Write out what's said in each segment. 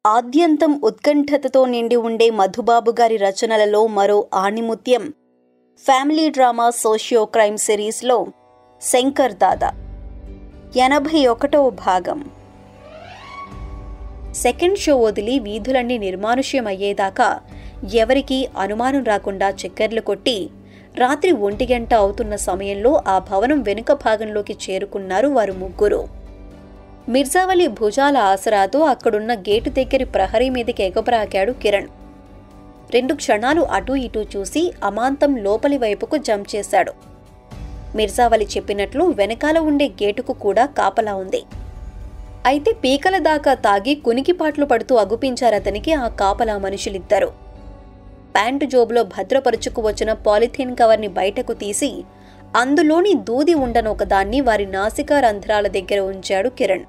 ఆద్యంతం ఉత్కంఠతతో నిండి ఉండే మధుబాబు గారి రచనలలో మరో ఆణిముత్యం ఫ్యామిలీ డ్రామా సోషియో క్రైమ్ సిరీస్లో శంకర్ దాదా ఎనభై ఒకటవ భాగం సెకండ్ షో వదిలి వీధులన్నీ నిర్మానుష్యమయ్యేదాకా ఎవరికీ అనుమానం రాకుండా చక్కెర్లు కొట్టి రాత్రి ఒంటి గంట అవుతున్న సమయంలో ఆ భవనం వెనుక భాగంలోకి చేరుకున్నారు వారు ముగ్గురు మిర్జావలి భుజాల ఆసరాతో అక్కడున్న గేటు దగ్గరి ప్రహరీ మీదకి ఎగబ్రాకాడు కిరణ్ రెండు క్షణాలు అటూ ఇటూ చూసి అమాంతం లోపలి వైపుకు జంప్ చేశాడు మిర్జావలి చెప్పినట్లు వెనకాల ఉండే గేటుకు కూడా కాపలా ఉంది అయితే పీకల దాకా తాగి కునికిపాట్లు పడుతూ అగుపించారతనికి ఆ కాపలా మనుషులిద్దరు ప్యాంటు జోబులో భద్రపరుచుకు వచ్చిన పాలిథీన్ కవర్ని బయటకు తీసి అందులోని దూది ఉండనొకదాన్ని వారి నాసికా రంధ్రాల దగ్గర ఉంచాడు కిరణ్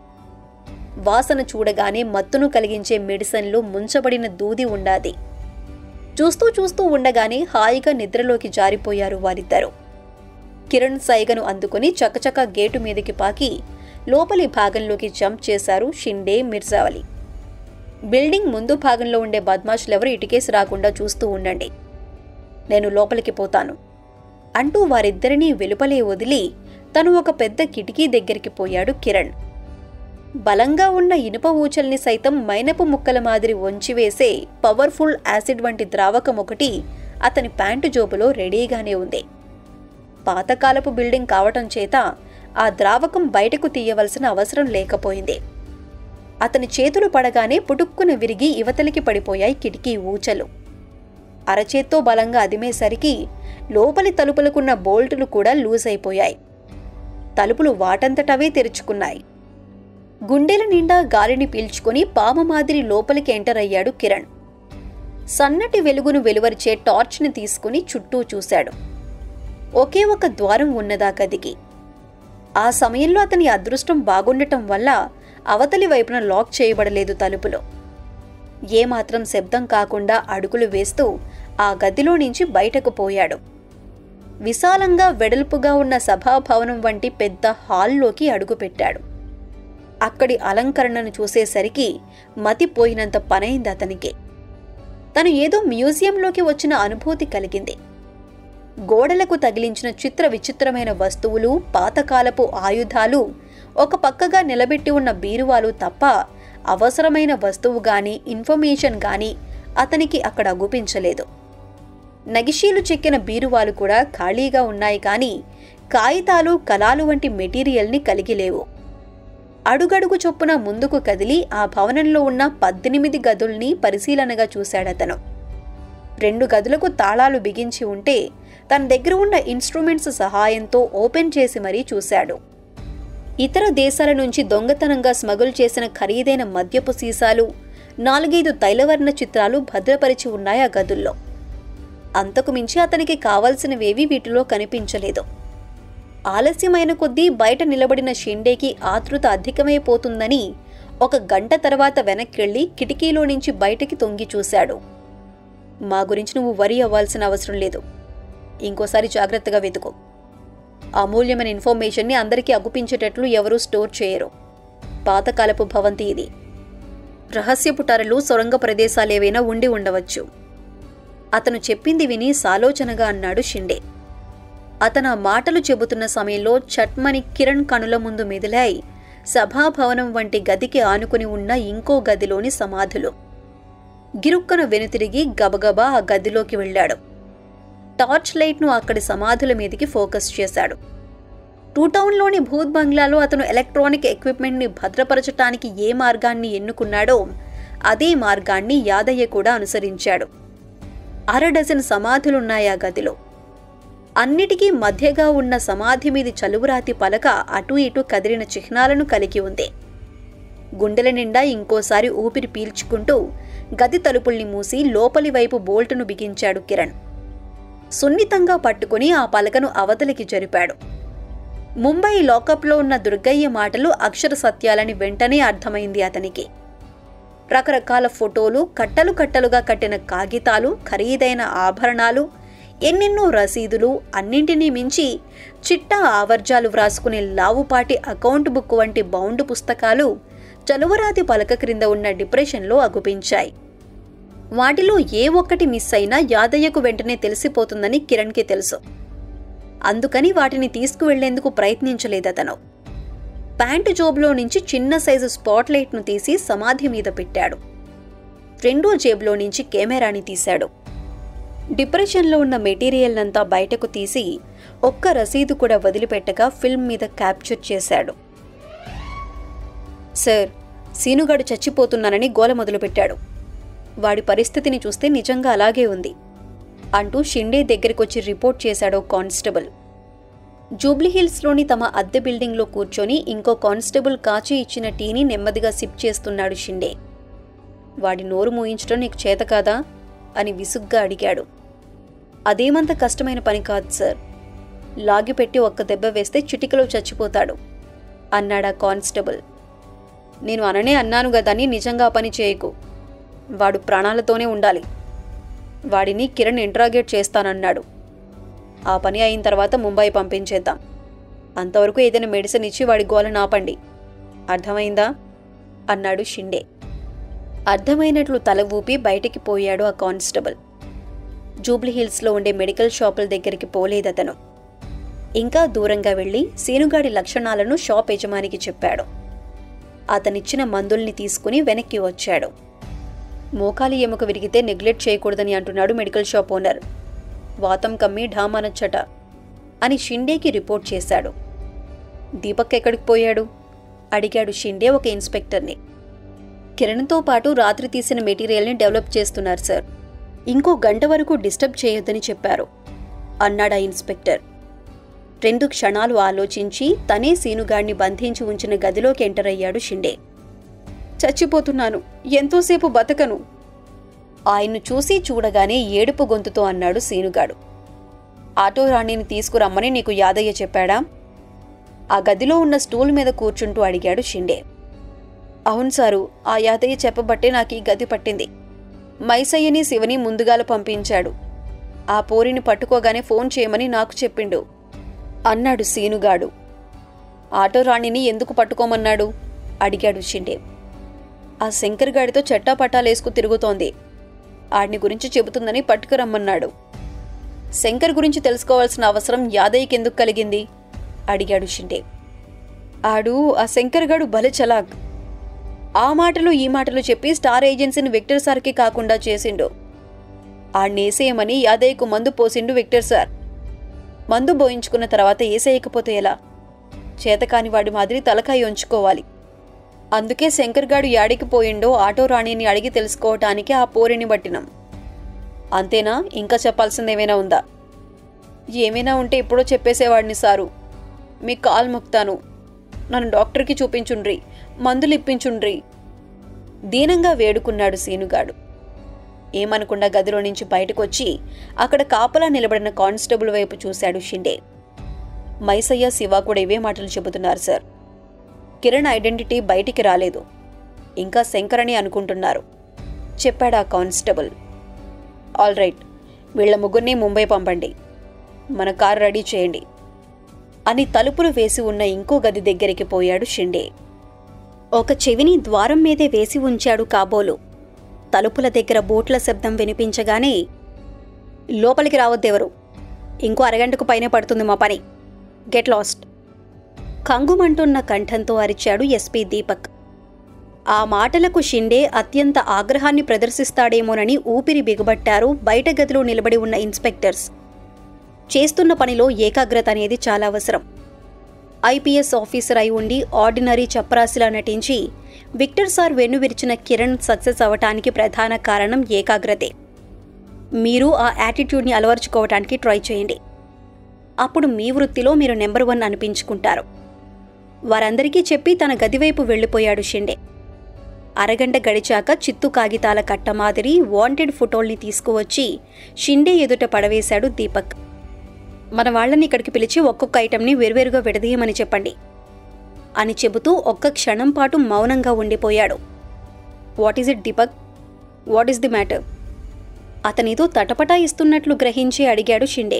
వాసన చూడగానే మత్తును కలిగించే మెడిసిన్లు ముంచబడిన దూది ఉండాది చూస్తూ చూస్తూ ఉండగానే హాయిగా నిద్రలోకి జారిపోయారు వారిద్దరు కిరణ్ సైగను అందుకుని చకచక గేటు మీదకి పాకి లోపలి భాగంలోకి జంప్ చేశారు షిండే మిర్జావలి బిల్డింగ్ ముందు భాగంలో ఉండే బద్మాషులెవరు ఇటుకేసి రాకుండా చూస్తూ ఉండండి నేను లోపలికి పోతాను అంటూ వారిద్దరినీ వెలుపలే వదిలి తను ఒక పెద్ద కిటికీ దగ్గరికి పోయాడు కిరణ్ బలంగా ఉన్న ఇనుప ఊచల్ని సైతం మైనపు ముక్కల మాదిరి వంచివేసే పవర్ఫుల్ యాసిడ్ వంటి ద్రావకం ఒకటి అతని ప్యాంటు జోబులో రెడీగానే ఉంది పాతకాలపు బిల్డింగ్ కావటం చేత ఆ ద్రావకం బయటకు తీయవలసిన అవసరం లేకపోయింది అతని చేతులు పడగానే పుటుక్కున విరిగి ఇవతలికి పడిపోయాయి కిటికీ ఊచలు అరచేత్తో బలంగా అదిమేసరికి లోపలి తలుపులకున్న బోల్టులు కూడా లూజ్ అయిపోయాయి తలుపులు వాటంతటవే తెరుచుకున్నాయి గుండెల నిండా గాలిని పీల్చుకొని పాము మాదిరి లోపలికి ఎంటర్ అయ్యాడు కిరణ్ సన్నటి వెలుగును వెలువరిచే టార్చ్ని తీసుకుని చుట్టూ చూశాడు ఒకే ఒక ద్వారం ఉన్నదా గదికి ఆ సమయంలో అతని అదృష్టం బాగుండటం వల్ల అవతలి వైపున లాక్ చేయబడలేదు తలుపులు ఏమాత్రం శబ్దం కాకుండా అడుగులు వేస్తూ ఆ గదిలో నుంచి బయటకు పోయాడు విశాలంగా వెడల్పుగా ఉన్న సభాభవనం వంటి పెద్ద హాల్లోకి అడుగుపెట్టాడు అక్కడి అలంకరణను చూసేసరికి మతిపోయినంత పనైంది అతనికి తను ఏదో మ్యూజియంలోకి వచ్చిన అనుభూతి కలిగింది గోడలకు తగిలించిన చిత్ర విచిత్రమైన వస్తువులు పాతకాలపు ఆయుధాలు ఒక పక్కగా నిలబెట్టి ఉన్న బీరువాలు తప్ప అవసరమైన వస్తువు గాని ఇన్ఫర్మేషన్ గాని అతనికి అక్కడ అగుపించలేదు నగిషీలు చెక్కిన బీరువాలు కూడా ఖాళీగా ఉన్నాయి కానీ కాగితాలు కలాలు వంటి మెటీరియల్ని కలిగి లేవు అడుగడుగు చొప్పున ముందుకు కదిలి ఆ భవనంలో ఉన్న పద్దెనిమిది గదుల్ని పరిశీలనగా చూశాడతను రెండు గదులకు తాళాలు బిగించి ఉంటే తన దగ్గర ఉన్న ఇన్స్ట్రుమెంట్స్ సహాయంతో ఓపెన్ చేసి మరీ చూశాడు ఇతర దేశాల నుంచి దొంగతనంగా స్మగుల్ చేసిన ఖరీదైన మద్యపు సీసాలు నాలుగైదు తైలవర్ణ చిత్రాలు భద్రపరిచి ఉన్నాయి ఆ గదుల్లో అంతకు మించి అతనికి కావలసినవేవీ వీటిలో కనిపించలేదు ఆలస్యమైన కొద్దీ బయట నిలబడిన షిండేకి ఆతృత అధికమైపోతుందని ఒక గంట తర్వాత వెనక్కెళ్ళి కిటికీలో నుంచి బయటకి తొంగి చూశాడు మా గురించి నువ్వు వరి అవ్వాల్సిన అవసరం లేదు ఇంకోసారి జాగ్రత్తగా వెతుకు అమూల్యమైన ఇన్ఫర్మేషన్ని అందరికీ అగుపించేటట్లు ఎవరూ స్టోర్ చేయరు పాతకాలపు భవంతి ఇది రహస్యపు టరలు సొరంగ ప్రదేశాలేవైనా ఉండి ఉండవచ్చు అతను చెప్పింది విని సాలోచనగా అన్నాడు షిండే అతను ఆ మాటలు చెబుతున్న సమయంలో చట్మని కిరణ్ కనుల ముందు మెదిలాయి సభాభవనం వంటి గదికి ఆనుకుని ఉన్న ఇంకో గదిలోని సమాధులు గిరుక్కన వెనుతిరిగి గబగబా ఆ గదిలోకి వెళ్ళాడు టార్చ్ లైట్ను అక్కడి సమాధుల మీదకి ఫోకస్ చేశాడు టూ టౌన్లోని భూత్ బంగ్లాలో అతను ఎలక్ట్రానిక్ ఎక్విప్మెంట్ని భద్రపరచటానికి ఏ మార్గాన్ని ఎన్నుకున్నాడో అదే మార్గాన్ని యాదయ్య కూడా అనుసరించాడు అర డజన్ సమాధులున్నాయి ఆ గదిలో అన్నిటికీ మధ్యగా ఉన్న సమాధి మీది చలువురాతి పలక అటూ ఇటూ కదిలిన చిహ్నాలను కలిగి ఉంది గుండెల నిండా ఇంకోసారి ఊపిరి పీల్చుకుంటూ గది తలుపుల్ని మూసి లోపలి వైపు బోల్టును బిగించాడు కిరణ్ సున్నితంగా పట్టుకుని ఆ పలకను అవతలికి జరిపాడు ముంబై లాకప్లో ఉన్న దుర్గయ్య మాటలు అక్షర సత్యాలని వెంటనే అర్థమైంది అతనికి రకరకాల ఫోటోలు కట్టలు కట్టలుగా కట్టిన కాగితాలు ఖరీదైన ఆభరణాలు ఎన్నెన్నో రసీదులు అన్నింటినీ మించి చిట్టా ఆవర్జాలు వ్రాసుకునే లావుపాటి అకౌంట్ బుక్ వంటి బౌండ్ పుస్తకాలు చలువరాతి పలక క్రింద ఉన్న డిప్రెషన్లో అగుపించాయి వాటిలో ఏ ఒక్కటి మిస్ అయినా యాదయ్యకు వెంటనే తెలిసిపోతుందని కిరణ్కి తెలుసు అందుకని వాటిని తీసుకువెళ్లేందుకు ప్రయత్నించలేదతను ప్యాంటు జోబులో నుంచి చిన్న సైజు స్పాట్లైట్ను తీసి సమాధి మీద పెట్టాడు రెండో జేబులో నుంచి కెమెరాని తీశాడు డిప్రెషన్లో ఉన్న మెటీరియల్ అంతా బయటకు తీసి ఒక్క రసీదు కూడా వదిలిపెట్టగా ఫిల్మ్ మీద క్యాప్చర్ చేశాడు సార్ సీనుగాడు చచ్చిపోతున్నానని గోల మొదలుపెట్టాడు వాడి పరిస్థితిని చూస్తే నిజంగా అలాగే ఉంది అంటూ షిండే దగ్గరికొచ్చి రిపోర్ట్ చేశాడు కానిస్టేబుల్ జూబ్లీహిల్స్లోని తమ అద్దె బిల్డింగ్లో కూర్చొని ఇంకో కానిస్టేబుల్ కాచి ఇచ్చిన టీని నెమ్మదిగా సిప్ చేస్తున్నాడు షిండే వాడి నోరు మూయించడం నీకు చేత కాదా అని విసుగ్గా అడిగాడు అదేమంత కష్టమైన పని కాదు సార్ లాగిపెట్టి ఒక్క దెబ్బ వేస్తే చిటికలో చచ్చిపోతాడు అన్నాడా కానిస్టేబుల్ నేను అననే అన్నాను గదని నిజంగా ఆ పని చేయకు వాడు ప్రాణాలతోనే ఉండాలి వాడిని కిరణ్ ఇంట్రాగేట్ చేస్తానన్నాడు ఆ పని అయిన తర్వాత ముంబై పంపించేద్దాం అంతవరకు ఏదైనా మెడిసిన్ ఇచ్చి వాడి గోలను ఆపండి అర్థమైందా అన్నాడు షిండే అర్థమైనట్లు తల ఊపి బయటికి పోయాడు ఆ కానిస్టేబుల్ జూబ్లీహిల్స్లో ఉండే మెడికల్ షాపుల దగ్గరికి పోలేదతను ఇంకా దూరంగా వెళ్లి సీనుగాడి లక్షణాలను షాప్ యజమానికి చెప్పాడు అతనిచ్చిన మందుల్ని తీసుకుని వెనక్కి వచ్చాడు మోకాలి ఎముక విరిగితే నెగ్లెక్ట్ చేయకూడదని అంటున్నాడు మెడికల్ షాప్ ఓనర్ వాతం కమ్మి ఢామానచ్చట అని షిండేకి రిపోర్ట్ చేశాడు దీపక్ ఎక్కడికి పోయాడు అడిగాడు షిండే ఒక ఇన్స్పెక్టర్ని కిరణ్తో పాటు రాత్రి తీసిన మెటీరియల్ని డెవలప్ చేస్తున్నారు సార్ ఇంకో గంట వరకు డిస్టర్బ్ చేయొద్దని చెప్పారు అన్నాడా ఇన్స్పెక్టర్ రెండు క్షణాలు ఆలోచించి తనే సీనుగాడిని బంధించి ఉంచిన గదిలోకి ఎంటర్ అయ్యాడు షిండే చచ్చిపోతున్నాను ఎంతోసేపు బతకను ఆయన్ను చూసి చూడగానే ఏడుపు గొంతుతో అన్నాడు సీనుగాడు ఆటో రాణిని తీసుకురమ్మని నీకు యాదయ్య చెప్పాడా ఆ గదిలో ఉన్న స్టూల్ మీద కూర్చుంటూ అడిగాడు షిండే అవును సారు ఆ యాదయ్య చెప్పబట్టే నాకు ఈ గది పట్టింది మైసయ్యని శివని ముందుగాల పంపించాడు ఆ పోరిని పట్టుకోగానే ఫోన్ చేయమని నాకు చెప్పిండు అన్నాడు సీనుగాడు ఆటో రాణిని ఎందుకు పట్టుకోమన్నాడు అడిగాడు షిండే ఆ శంకర్ గాడితో చెట్టాపట్టాలేసుకు తిరుగుతోంది ఆడిని గురించి చెబుతుందని పట్టుకురమ్మన్నాడు శంకర్ గురించి తెలుసుకోవాల్సిన అవసరం యాదయ్యకి ఎందుకు కలిగింది అడిగాడు షిండే ఆడు ఆ శంకర్ గాడు భలే చలాక్ ఆ మాటలు ఈ మాటలు చెప్పి స్టార్ ఏజెన్సీని విక్టర్ సార్కి కాకుండా చేసిండు ఆడినేసేయమని యాదయ్యకు మందు పోసిండు విక్టర్ సార్ మందు బోయించుకున్న తర్వాత ఏసేయకపోతే ఎలా చేతకాని వాడి మాదిరి తలకాయ ఉంచుకోవాలి అందుకే శంకర్గాడు యాడికి పోయిండో ఆటో రాణిని అడిగి తెలుసుకోవటానికి ఆ పోరిని బట్టినాం అంతేనా ఇంకా చెప్పాల్సిందేమైనా ఉందా ఏమైనా ఉంటే ఎప్పుడో చెప్పేసేవాడిని సారు మీ కాల్ మొక్తాను నన్ను డాక్టర్కి చూపించుండ్రి మందులు ఇప్పించుండ్రి దీనంగా వేడుకున్నాడు సీనుగాడు ఏమనకుండా గదిలో నుంచి బయటకొచ్చి అక్కడ కాపలా నిలబడిన కానిస్టేబుల్ వైపు చూశాడు షిండే మైసయ్య శివ కూడా ఇవే మాటలు చెబుతున్నారు సార్ కిరణ్ ఐడెంటిటీ బయటికి రాలేదు ఇంకా శంకర్ అని అనుకుంటున్నారు చెప్పాడు ఆ కానిస్టేబుల్ ఆల్ రైట్ వీళ్ళ ముగ్గురిని ముంబై పంపండి మన కారు రెడీ చేయండి అని తలుపులు వేసి ఉన్న ఇంకో గది దగ్గరికి పోయాడు షిండే ఒక చెవిని ద్వారం మీదే వేసి ఉంచాడు కాబోలు తలుపుల దగ్గర బూట్ల శబ్దం వినిపించగానే లోపలికి రావద్దెవరు ఇంకో అరగంటకు పైనే పడుతుంది మా పని గెట్ లాస్ట్ కంగుమంటున్న కంఠంతో అరిచాడు ఎస్పీ దీపక్ ఆ మాటలకు షిండే అత్యంత ఆగ్రహాన్ని ప్రదర్శిస్తాడేమోనని ఊపిరి బిగబట్టారు బయట గదిలో నిలబడి ఉన్న ఇన్స్పెక్టర్స్ చేస్తున్న పనిలో ఏకాగ్రత అనేది చాలా అవసరం ఐపీఎస్ ఆఫీసర్ అయి ఉండి ఆర్డినరీ చప్రాసిలా నటించి విక్టర్ సార్ వెన్ను విరిచిన కిరణ్ సక్సెస్ అవటానికి ప్రధాన కారణం ఏకాగ్రతే మీరు ఆ యాటిట్యూడ్ని అలవర్చుకోవటానికి ట్రై చేయండి అప్పుడు మీ వృత్తిలో మీరు నెంబర్ వన్ అనిపించుకుంటారు వారందరికీ చెప్పి తన గదివైపు వెళ్ళిపోయాడు షిండే అరగంట గడిచాక చిత్తు కాగితాల కట్ట మాదిరి వాంటెడ్ ఫోటోల్ని తీసుకువచ్చి షిండే ఎదుట పడవేశాడు దీపక్ మన వాళ్ళని ఇక్కడికి పిలిచి ఒక్కొక్క ఐటెంని వేర్వేరుగా విడదీయమని చెప్పండి అని చెబుతూ ఒక్క క్షణం పాటు మౌనంగా ఉండిపోయాడు what is it Deepak what is the matter అతనితో తటపటా ఇస్తున్నట్లు గ్రహించి అడిగాడు షిండే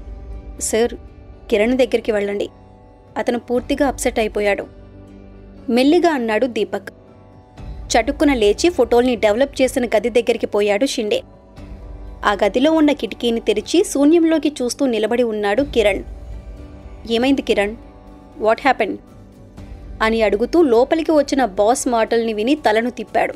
సార్ కిరణ్ దగ్గరికి వెళ్ళండి అతను పూర్తిగా అప్సెట్ అయిపోయాడు మెల్లిగా అన్నాడు దీపక్ చటుక్కున లేచి ఫోటోల్ని డెవలప్ చేసిన గది దగ్గరికి పోయాడు షిండే ఆ గదిలో ఉన్న కిటికీని తెరిచి శూన్యంలోకి చూస్తూ నిలబడి ఉన్నాడు కిరణ్ ఏమైంది కిరణ్ వాట్ హ్యాపెన్ అని అడుగుతూ లోపలికి వచ్చిన బాస్ మాటల్ని విని తలను తిప్పాడు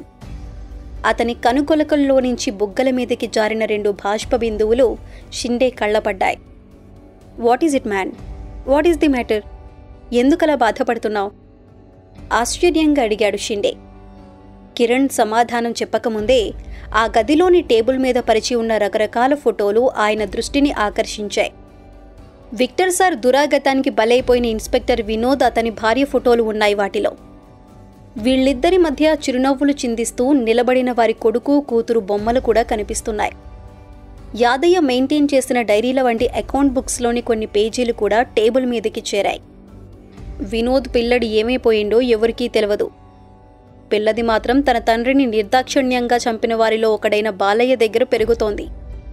అతని కనుకొలకల్లో నుంచి బుగ్గల మీదకి జారిన రెండు బాష్ప బిందువులు షిండే కళ్ళపడ్డాయి what is it man what is the matter ఎందుకలా బాధపడుతున్నావు ఆశ్చర్యంగా అడిగాడు షిండే కిరణ్ సమాధానం చెప్పకముందే ఆ గదిలోని టేబుల్ మీద పరిచి ఉన్న రకరకాల ఫోటోలు ఆయన దృష్టిని ఆకర్షించాయి విక్టర్ సార్ దురాగతానికి బలైపోయిన ఇన్స్పెక్టర్ వినోద్ అతని భార్య ఫోటోలు ఉన్నాయి వాటిలో వీళ్ళిద్దరి మధ్య చిరునవ్వులు చిందిస్తూ నిలబడిన వారి కొడుకు కూతురు బొమ్మలు కూడా కనిపిస్తున్నాయి యాదయ్య మెయింటైన్ చేసిన డైరీల వంటి అకౌంట్ బుక్స్లోని కొన్ని పేజీలు కూడా టేబుల్ మీదకి చేరాయి వినోద్ పిల్లడి ఏమైపోయిండో ఎవరికీ తెలియదు పిల్లది మాత్రం తన తండ్రిని నిర్దాక్షిణ్యంగా చంపిన వారిలో ఒకడైన బాలయ్య దగ్గర పెరుగుతోంది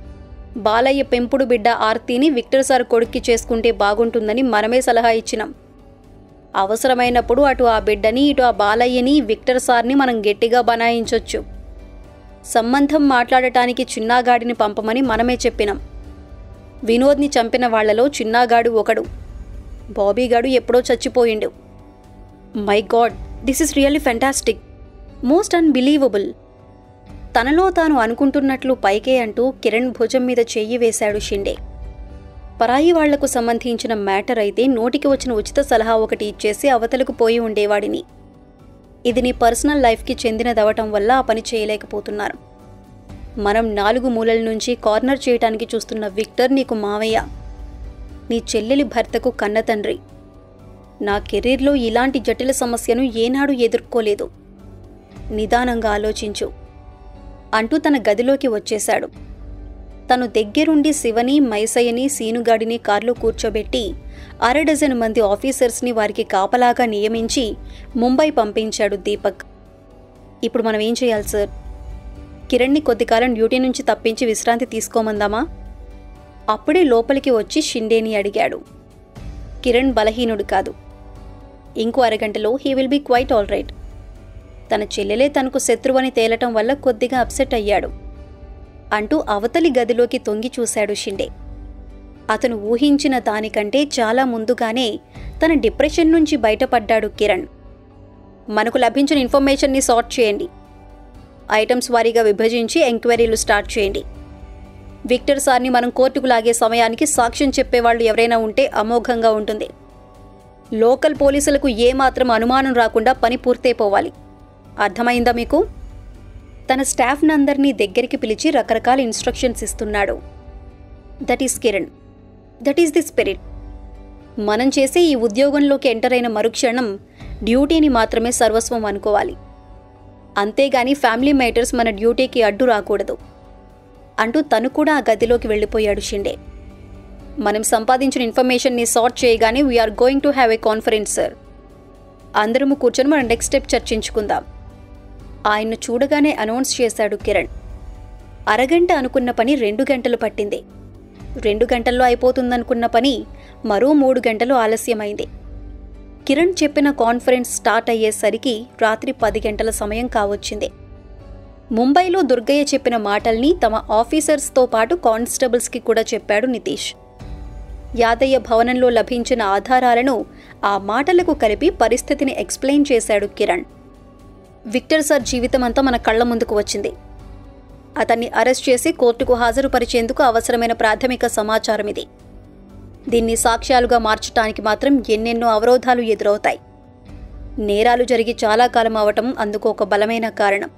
బాలయ్య పెంపుడు బిడ్డ ఆర్తిని విక్టర్ సార్ కొడుక్కి చేసుకుంటే బాగుంటుందని మనమే సలహా ఇచ్చినాం అవసరమైనప్పుడు అటు ఆ బిడ్డని ఇటు ఆ బాలయ్యని విక్టర్ సార్ని మనం గట్టిగా బనాయించొచ్చు సంబంధం మాట్లాడటానికి చిన్నాగాడిని పంపమని మనమే చెప్పినాం వినోద్ని చంపిన వాళ్లలో చిన్నాగాడు ఒకడు బాబీగాడు ఎప్పుడో చచ్చిపోయిండు my God this is really fantastic most unbelievable తనలో తాను అనుకుంటున్నట్లు పైకే అంటూ కిరణ్ భుజం మీద చెయ్యి వేశాడు షిండే పరాయి వాళ్లకు సంబంధించిన మ్యాటర్ అయితే నోటికి వచ్చిన ఉచిత సలహా ఒకటి ఇచ్చేసి అవతలకు పోయి ఉండేవాడిని ఇది నీ పర్సనల్ లైఫ్కి చెందినదవటం వల్ల ఆ పని చేయలేకపోతున్నాను మనం నాలుగు మూలల నుంచి కార్నర్ చేయటానికి చూస్తున్న విక్టర్ నీకు మావయ్య నీ చెల్లెలి భర్తకు కన్న తండ్రి నా కెరీర్లో ఇలాంటి జటిల సమస్యను ఏనాడు ఎదుర్కోలేదు నిదానంగా ఆలోచించు అంటూ తన గదిలోకి వచ్చేశాడు తను దగ్గరుండి శివని మైసయ్యని సీనుగాడిని కార్లో కూర్చోబెట్టి అర డజన్ మంది ఆఫీసర్స్ని వారికి కాపలాగా నియమించి ముంబై పంపించాడు దీపక్ ఇప్పుడు మనం ఏం చేయాలి సార్ కిరణ్ని కొద్దికాలం డ్యూటీ నుంచి తప్పించి విశ్రాంతి తీసుకోమందామా అప్పుడే లోపలికి వచ్చి షిండేని అడిగాడు కిరణ్ బలహీనుడు కాదు ఇంకో అరగంటలో he will be quite all right తన చెల్లెలే తనకు శత్రువని తేలటం వల్ల కొద్దిగా అప్సెట్ అయ్యాడు అంటూ అవతలి గదిలోకి తొంగి చూశాడు షిండే అతను ఊహించిన దానికంటే చాలా ముందుగానే తన డిప్రెషన్ నుంచి బయటపడ్డాడు కిరణ్ మనకు లభించిన ఇన్ఫర్మేషన్ని సార్ట్ చేయండి ఐటమ్స్ వారీగా విభజించి ఎంక్వైరీలు స్టార్ట్ చేయండి విక్టర్ సార్ని మనం కోర్టుకు లాగే సమయానికి సాక్ష్యం చెప్పేవాళ్ళు ఎవరైనా ఉంటే అమోఘంగా ఉంటుంది లోకల్ పోలీసులకు ఏమాత్రం అనుమానం రాకుండా పని పూర్తయిపోవాలి అర్థమైందా మీకు తన స్టాఫ్ నందరినీ దగ్గరికి పిలిచి రకరకాల ఇన్స్ట్రక్షన్స్ ఇస్తున్నాడు that is Kiran that is the spirit మనం చేసే ఈ ఉద్యోగంలోకి ఎంటర్ అయిన మరుక్షణం డ్యూటీని మాత్రమే సర్వస్వం అనుకోవాలి అంతేగాని ఫ్యామిలీ మ్యాటర్స్ మన డ్యూటీకి అడ్డు రాకూడదు అంటూ తను కూడా ఆ గదిలోకి వెళ్ళిపోయాడు షిండే మనం సంపాదించిన ఇన్ఫర్మేషన్ని సార్ట్ చేయగానే we're going to have a conference sir అందరము కూర్చొని మనం నెక్స్ట్ స్టెప్ చర్చించుకుందాం ఆయన్ను చూడగానే అనౌన్స్ చేశాడు కిరణ్ అరగంట అనుకున్న పని రెండు గంటలు పట్టింది రెండు గంటల్లో అయిపోతుందనుకున్న పని మరో మూడు గంటలు ఆలస్యమైంది కిరణ్ చెప్పిన కాన్ఫరెన్స్ స్టార్ట్ అయ్యేసరికి రాత్రి పది గంటల సమయం కావచ్చింది ముంబైలో దుర్గయ్య చెప్పిన మాటల్ని తమ ఆఫీసర్స్తో పాటు కానిస్టేబుల్స్కి కూడా చెప్పాడు నితీష్ యాదయ్య భవనంలో లభించిన ఆధారాలను ఆ మాటలకు కలిపి పరిస్థితిని ఎక్స్ప్లెయిన్ చేశాడు కిరణ్ విక్టర్ సార్ జీవితం అంతా మన కళ్ళ ముందుకు వచ్చింది అతన్ని అరెస్ట్ చేసి కోర్టుకు హాజరుపరిచేందుకు అవసరమైన ప్రాథమిక సమాచారం ఇది దీన్ని సాక్ష్యాలుగా మార్చటానికి మాత్రం ఎన్నెన్నో అవరోధాలు ఎదురవుతాయి నేరాలు జరిగి చాలా కాలం అవటం అందుకు ఒక బలమైన కారణం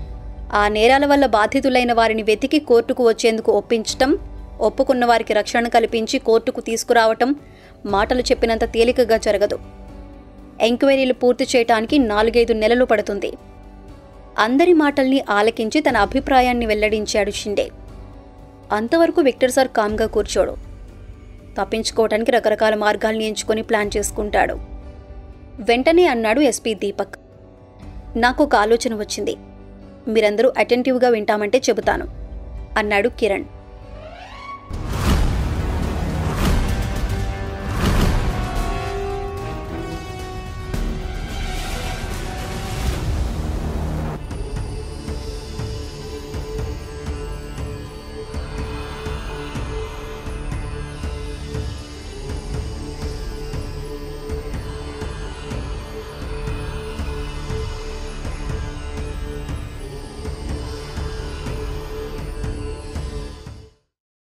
ఆ నేరాల వల్ల బాధితులైన వారిని వెతికి కోర్టుకు వచ్చేందుకు ఒప్పించటం ఒప్పుకున్న వారికి రక్షణ కల్పించి కోర్టుకు తీసుకురావటం మాటలు చెప్పినంత తేలికగా జరగదు ఎంక్వైరీలు పూర్తి చేయటానికి నాలుగైదు నెలలు పడుతుంది అందరి మాటల్ని ఆలకించి తన అభిప్రాయాన్ని వెల్లడించాడు షిండే అంతవరకు విక్టర్ సార్ కామ్గా కూర్చోడు తప్పించుకోవటానికి రకరకాల మార్గాల్ని ఎంచుకొని ప్లాన్ చేసుకుంటాడు వెంటనే అన్నాడు ఎస్పీ దీపక్ నాకు ఒక ఆలోచన వచ్చింది మీరందరూ అటెంటివ్గా వింటామంటే చెబుతాను అన్నాడు కిరణ్